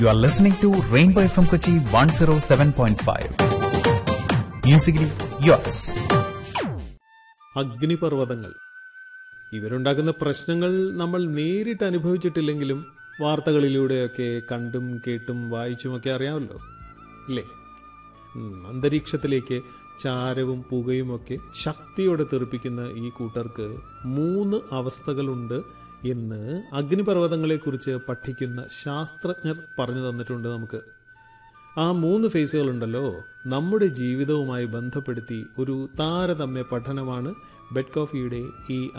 You are listening to Rainbow FM Kochi 107.5. Musically yours. അഗ്നിപർവ്വതങ്ങൾ ഇവരുണ്ടാക്കുന്ന പ്രശ്നങ്ങൾ നമ്മൾ നേരിട്ട് അനുഭവിച്ചിട്ടില്ലെങ്കിലും വാർത്തകളിലൂടെയൊക്കെ കണ്ടും കേട്ടും വായിച്ചുമൊക്കെ അറിയാമല്ലോ ഇല്ലേ ഉം, അന്തരീക്ഷത്തിലേക്ക് ചാരവും പുകയുമൊക്കെ ശക്തിയോടെ തെറിപ്പിക്കുന്ന ഈ കൂട്ടർക്ക് മൂന്ന് അവസ്ഥകളുണ്ട് എന്ന് അഗ്നിപർവ്വതങ്ങളെക്കുറിച്ച് പഠിക്കുന്ന ശാസ്ത്രജ്ഞർ പറഞ്ഞു തന്നിട്ടുണ്ട് നമുക്ക് ആ മൂന്ന് ഫേസുകളുണ്ടല്ലോ നമ്മുടെ ജീവിതവുമായി ബന്ധപ്പെടുത്തി ഒരു താരതമ്യ പഠനമാണ് ബെഡ് കോഫിയുടെ ഈ